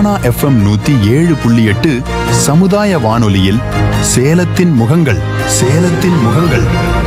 Sona FM நூத்தி ஏழு புள்ளி எட்டு சமுதாய வானொலியில் சேலத்தின் முகங்கள் சேலத்தின் முகங்கள்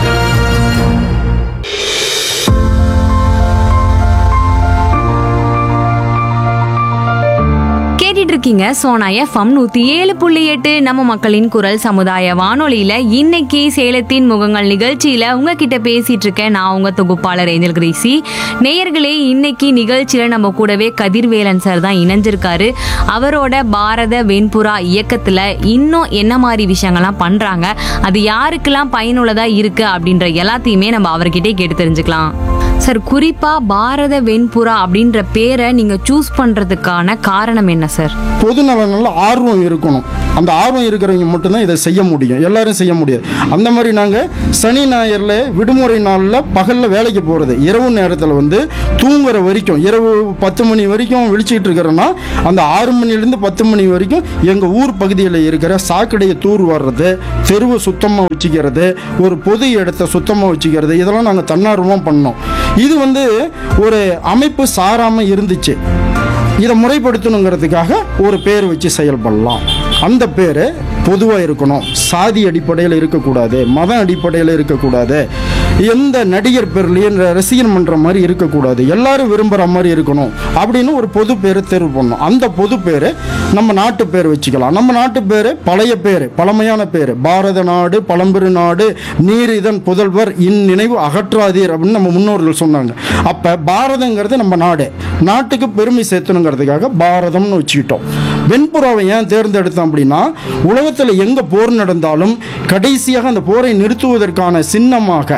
கேட்டுட்டு இருக்கீங்க சோனா எஃப்எம் நூத்தி ஏழு புள்ளி எட்டு நம்ம மக்களின் குரல் சமுதாய வானொலியில இன்னைக்கு சேலத்தின் முகங்கள் நிகழ்ச்சியில உங்ககிட்ட பேசிட்டு இருக்கேன் நான் உங்க தொகுப்பாளர் ஏஞ்சல் கிரேசி நேயர்களே இன்னைக்கு நிகழ்ச்சியில நம்ம கூடவே கதிர்வேலன் சார் தான் இணைஞ்சிருக்காரு அவரோட பாரத வெண்புறா இயக்கத்துல இன்னும் என்ன மாதிரி விஷயங்கள்லாம் பண்றாங்க அது யாருக்கெல்லாம் பயனுள்ளதா இருக்கு அப்படின்ற எல்லாத்தையுமே நம்ம அவர்கிட்டே கேட்டு தெரிஞ்சுக்கலாம் சார் குறிப்பா பாரத வெண்புறா அப்படின்ற பேரை நீங்க சூஸ் பண்றதுக்கான காரணம் என்ன சார் பொது நலனில் ஆர்வம் இருக்கணும் அந்த ஆர்வம் இருக்கிறவங்க மட்டும்தான் இதை செய்ய முடியும் எல்லாரும் செய்ய முடியாது அந்த மாதிரி நாங்கள் சனி ஞாயிறில் விடுமுறை நாளில் பகலில் வேலைக்கு போகிறது இரவு நேரத்தில் வந்து தூங்குற வரைக்கும் இரவு பத்து மணி வரைக்கும் விழிச்சிட்டு இருக்கிறோன்னா அந்த ஆறு மணிலேருந்து பத்து மணி வரைக்கும் எங்கள் ஊர் பகுதியில் இருக்கிற சாக்கடையை தூர் வர்றது தெருவை சுத்தமாக வச்சுக்கிறது ஒரு பொது இடத்த சுத்தமாக வச்சுக்கிறது இதெல்லாம் நாங்கள் தன்னார்வமாக பண்ணோம் இது வந்து ஒரு அமைப்பு சாராமல் இருந்துச்சு இதை முறைப்படுத்தணுங்கிறதுக்காக ஒரு பேர் வச்சு செயல்படலாம் அந்த பேர் பொதுவாக இருக்கணும் சாதி அடிப்படையில் இருக்கக்கூடாது மத அடிப்படையில் இருக்கக்கூடாது எந்த நடிகர் பேர்லையும் ரசிகன் பண்ணுற மாதிரி இருக்கக்கூடாது எல்லாரும் விரும்புகிற மாதிரி இருக்கணும் அப்படின்னு ஒரு பொது பேரை தேர்வு பண்ணணும் அந்த பொது பேர் நம்ம நாட்டு பேர் வச்சுக்கலாம் நம்ம நாட்டு பேர் பழைய பேர் பழமையான பேர் பாரத நாடு பழம்பெரு நாடு நீர் இதன் புதல்வர் இந்நினைவு அகற்றாதீர் அப்படின்னு நம்ம முன்னோர்கள் சொன்னாங்க அப்போ பாரதங்கிறது நம்ம நாடு நாட்டுக்கு பெருமை சேர்த்தணுங்கிறதுக்காக பாரதம்னு வச்சுக்கிட்டோம் வெண்புறாவை ஏன் தேர்ந்தெடுத்தோம் அப்படின்னா உலகத்தில் எங்கே போர் நடந்தாலும் கடைசியாக அந்த போரை நிறுத்துவதற்கான சின்னமாக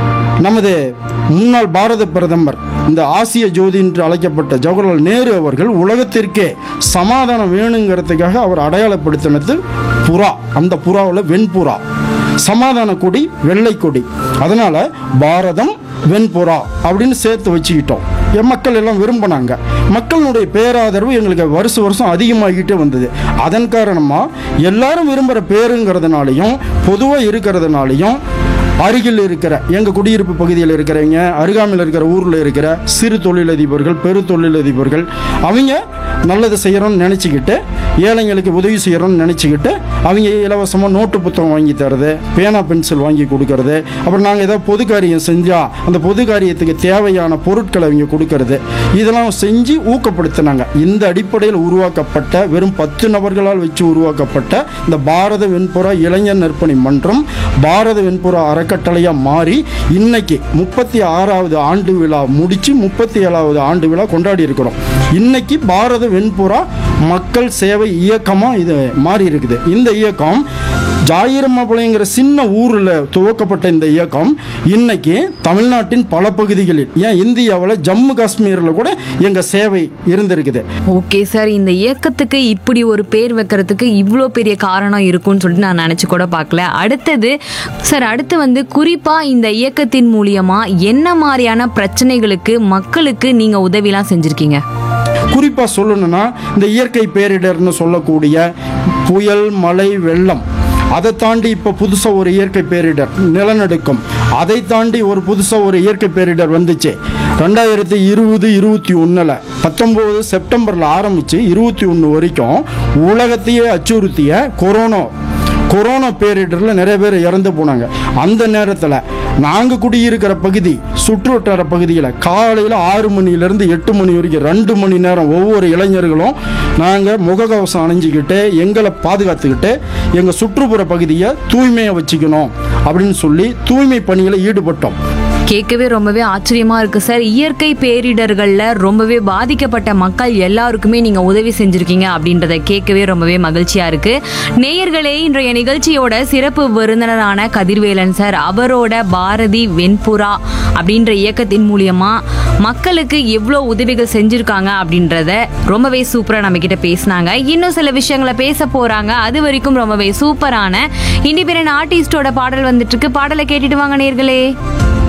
நமது முன்னாள் பாரத பிரதமர் இந்த ஆசிய ஜோதி என்று அழைக்கப்பட்ட ஜவஹர்லால் நேரு அவர்கள் உலகத்திற்கே சமாதானம் வேணுங்கிறதுக்காக அவர் அடையாளப்படுத்தினது புறா அந்த புறாவில் வெண்புறா சமாதான கொடி வெள்ளை கொடி அதனால பாரதம் வெண்புறா அப்படின்னு சேர்த்து வச்சுக்கிட்டோம் என் மக்கள் எல்லாம் விரும்பினாங்க மக்களுடைய பேராதரவு எங்களுக்கு வருஷ வருஷம் அதிகமாகிட்டே வந்தது அதன் காரணமாக எல்லாரும் விரும்புகிற பேருங்கிறதுனாலையும் பொதுவாக இருக்கிறதுனாலையும் அருகில் இருக்கிற எங்கள் குடியிருப்பு பகுதியில் இருக்கிறவங்க அருகாமையில் இருக்கிற ஊரில் இருக்கிற சிறு தொழிலதிபர்கள் பெரு தொழிலதிபர்கள் அவங்க நல்லது செய்கிறோன்னு நினச்சிக்கிட்டு ஏழைங்களுக்கு உதவி செய்கிறோன்னு நினச்சிக்கிட்டு அவங்க இலவசமாக நோட்டு புத்தகம் வாங்கி தரது பேனா பென்சில் வாங்கி கொடுக்கறது அப்புறம் நாங்கள் ஏதாவது பொது காரியம் செஞ்சால் அந்த பொது காரியத்துக்கு தேவையான பொருட்களை அவங்க கொடுக்கறது இதெல்லாம் செஞ்சு ஊக்கப்படுத்தினாங்க இந்த அடிப்படையில் உருவாக்கப்பட்ட வெறும் பத்து நபர்களால் வச்சு உருவாக்கப்பட்ட இந்த பாரத வெண்புறா இளைஞர் நற்பணி மன்றம் பாரத வெண்புறா அறக்கட்டளையாக மாறி இன்னைக்கு முப்பத்தி ஆறாவது ஆண்டு விழா முடிச்சு முப்பத்தி ஏழாவது ஆண்டு விழா கொண்டாடி இருக்கிறோம் இன்னைக்கு பாரத வெண்புறா மக்கள் சேவை இயக்கமாக இது மாறி இருக்குது இந்த இயக்கம் ஜாயிரமாபாளையங்கிற சின்ன ஊரில் துவக்கப்பட்ட இந்த இயக்கம் இன்னைக்கு தமிழ்நாட்டின் பல பகுதிகளில் ஏன் இந்தியாவில் ஜம்மு காஷ்மீரில் கூட எங்கள் சேவை இருந்திருக்குது ஓகே சார் இந்த இயக்கத்துக்கு இப்படி ஒரு பேர் வைக்கிறதுக்கு இவ்வளோ பெரிய காரணம் இருக்கும்னு சொல்லிட்டு நான் நினச்சி கூட பார்க்கல அடுத்தது சார் அடுத்து வந்து குறிப்பாக இந்த இயக்கத்தின் மூலியமா என்ன மாதிரியான பிரச்சனைகளுக்கு மக்களுக்கு நீங்கள் உதவிலாம் செஞ்சுருக்கீங்க குறிப்பாக சொல்லணும்னா இந்த இயற்கை பேரிடர்னு சொல்லக்கூடிய புயல் மழை வெள்ளம் அதை தாண்டி இப்போ புதுசாக ஒரு இயற்கை பேரிடர் நிலநடுக்கம் அதை தாண்டி ஒரு புதுசாக ஒரு இயற்கை பேரிடர் வந்துச்சு ரெண்டாயிரத்தி இருபது இருபத்தி ஒன்றில் பத்தொம்போது செப்டம்பரில் ஆரம்பித்து இருபத்தி ஒன்று வரைக்கும் உலகத்தையே அச்சுறுத்திய கொரோனா கொரோனா பேரிடரில் நிறைய பேர் இறந்து போனாங்க அந்த நேரத்தில் நாங்கள் குடியிருக்கிற பகுதி சுற்றுவட்டார பகுதியில் காலையில் ஆறு மணிலேருந்து எட்டு மணி வரைக்கும் ரெண்டு மணி நேரம் ஒவ்வொரு இளைஞர்களும் நாங்கள் முகக்கவசம் அணிஞ்சிக்கிட்டு எங்களை பாதுகாத்துக்கிட்டு எங்கள் சுற்றுப்புற பகுதியை தூய்மையாக வச்சுக்கணும் அப்படின்னு சொல்லி தூய்மை பணியில் ஈடுபட்டோம் கேட்கவே ரொம்பவே ஆச்சரியமா இருக்கு சார் இயற்கை பேரிடர்கள்ல ரொம்பவே பாதிக்கப்பட்ட மக்கள் எல்லாருக்குமே நீங்க உதவி செஞ்சிருக்கீங்க அப்படின்றத கேட்கவே ரொம்பவே மகிழ்ச்சியா இருக்கு நேயர்களே இன்றைய நிகழ்ச்சியோட சிறப்பு விருந்தினரான கதிர்வேலன் சார் அவரோட பாரதி வெண்புறா அப்படின்ற இயக்கத்தின் மூலியமா மக்களுக்கு எவ்வளோ உதவிகள் செஞ்சிருக்காங்க அப்படின்றத ரொம்பவே சூப்பரா நம்ம கிட்ட பேசினாங்க இன்னும் சில விஷயங்களை பேச போறாங்க அது வரைக்கும் ரொம்பவே சூப்பரான இண்டிபெண்டன்ட் ஆர்டிஸ்டோட பாடல் வந்துட்டு இருக்கு பாடலை கேட்டுட்டு வாங்க நேர்களே